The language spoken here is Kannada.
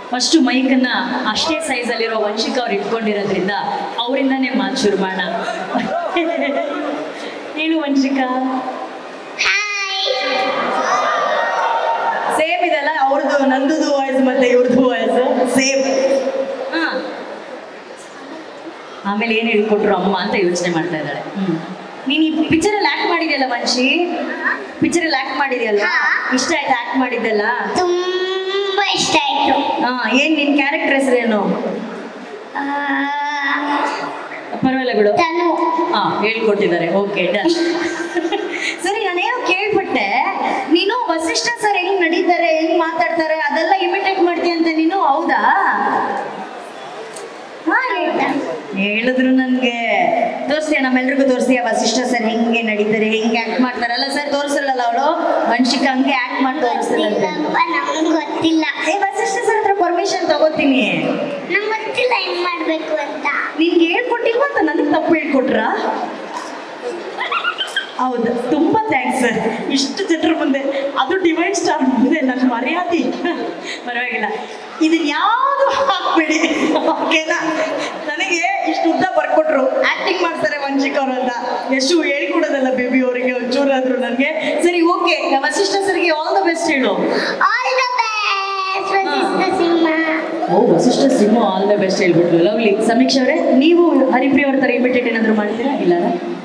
ಫಸ್ಟು ಮೈಕನ್ನ ಅಷ್ಟೇ ಸೈಜಲ್ಲಿರೋ ವಂಶಿಕ ಅವ್ರು ಇಟ್ಕೊಂಡಿರೋದ್ರಿಂದ ಅವರಿಂದನೇ ಮಾತು ಶುರು ಮಾಡೋಣ ಹೇಳು ವಂಶಿಕಾ ಸೇಮ್ ಇದೆಲ್ಲ ಅವ್ರದ್ದು ನಂದುದು ವಾಯ್ಸ್ ಮತ್ತೆ ಇವ್ರದ್ದು ವಾಯ್ಸ್ ಸೇಮ್ ಹಾ ಆಮೇಲೆ ಏನು ಹೇಳ್ಕೊಟ್ರು ಅಮ್ಮ ಅಂತ ಯೋಚನೆ ಮಾಡ್ತಾ ಇದ್ದಾಳೆ ಹ್ಮ್ ನೀನು ಈ ಪಿಕ್ಚರಲ್ಲಿ ಆಕ್ಟ್ ಮಾಡಿದ್ಯಲ್ಲ ವಂಶಿ ಪಿಕ್ಚರಲ್ಲಿ ಆಕ್ಟ್ ಮಾಡಿದ್ಯಲ್ಲ ಹಾ. ಇಷ್ಟ ಆಯ್ತು ಆಕ್ಟ್ ಮಾಡಿದ್ದಲ್ಲ ತುಂಬಾ ಇಷ್ಟ ಆಯ್ತು ಹಾ ಏನ್ ನಿನ್ ಕ್ಯಾರೆಕ್ಟರ್ ಹೆಸರೇನು ಆ, ಪರವಾಗಿಲ್ಲ ಬಿಡು ತನು ಹಾ ಹೇಳ್ಕೊಟ್ಟಿದ್ದಾರೆ ಓಕೆ ಡನ್ ಸರಿ ನಾನೇನೋ ಕೇಳ್ಪಟ್ಟೆ ನೀನು ವಸಿಷ್ಠ ಸರ್ ಹೆಂಗ್ ನಡೀತಾರೆ ಹೆಂಗ್ ಮಾತಾಡ್ತಾರೆ ಅದೆಲ್ಲ ಇಮಿಟೇಟ್ ಮಾಡ್ತೀಯಂತೆ ನೀನು ಹೌದಾ ಹಾ ಹೇಳ್ತಾ ಹೇಳಿದ್ರು ನನ್ಗೆ ತೋರಿಸ್ತೀಯ ನಮ್ಮೆಲ್ರಿಗೂ ತೋರಿಸ್ತೀಯ ವಸಿಷ್ಠ ಸರ್ ಹೆಂಗೆ ನಡೀತಾರೆ ಹೆಂಗೆ ಆಕ್ಟ್ ಮಾಡ್ತಾರಲ್ಲ ಸರ್ ತೋರಿಸಲ್ಲ ಅವಳು ವಂಶಿಕ ಹಂಗೆ ಆಕ್ಟ್ ಮಾಡಿ ತೋರಿಸ್ತಾರಂತೆ ಗೊತ್ತಿಲ್ಲಪ್ಪ ನಮ್ಗೆ ಗೊತ್ತಿಲ್ಲ ಏ ವಸಿಷ್ಠ ಸರ್ ಹತ್ರ ಪರ್ಮಿಷನ್ ತಗೋತೀನಿ ನಮ್ಗೆ ಗೊತ್ತಿಲ್ಲ ಹೆಂಗ್ ಮಾಡ್ಬೇಕು ಅಂತ ನಿನ್ಗೆ ಹೇಳ್ಕೊಟ್ಟಿಲ್ವಾ ಅಂತ ನನಗೆ ತಪ್ಪು ಹೇಳ್ಕೊಟ್ರಾ ಹೌದು ತುಂಬಾ ಥ್ಯಾಂಕ್ಸ್ ಸರ್ ಇಷ್ಟು ಜನರ ಮುಂದೆ ಅದು ಡಿವೈನ್ ಸ್ಟಾರ್ ಮುಂದೆ ನನ್ನ ಮರ್ಯಾದೆ ಪರವಾಗಿಲ್ಲ ಇದನ್ನ ಯಾವುದು ಹಾಕ್ಬೇಡಿ ಓಕೆನಾ ನನಗೆ ಇಷ್ಟು ಉದ್ದ ಬರ್ಕೊಟ್ರು ಆಕ್ಟಿಂಗ್ ಮಾಡ್ತಾರೆ ವಂಶಿಕ್ ಅವರು ಅಂತ ಎಷ್ಟು ಹೇಳಿಕೊಡೋದಲ್ಲ ಬೇಬಿ ಅವರಿಗೆ ಒಂಚೂರಾದ್ರು ನನಗೆ ಸರಿ ಓಕೆ ವಸಿಷ್ಠ ಸರ್ಗೆ ಆಲ್ ದ ಬೆಸ್ಟ್ ಹೇಳು all the best Vasishtha Simha ಓ Vasishtha Simha all the best ಹೇಳ್ಬಿಟ್ರು ಲವ್ಲಿ ಸಮೀಕ್ಷೆ ಅವರೇ ನೀವು ಹರಿಪ್ರಿಯ ಅವ್ರ ಥರ ಇಮಿಟೇಟ್ ಏನಾದರೂ ಮಾಡ್ತೀರಾ ಇಲ್ಲ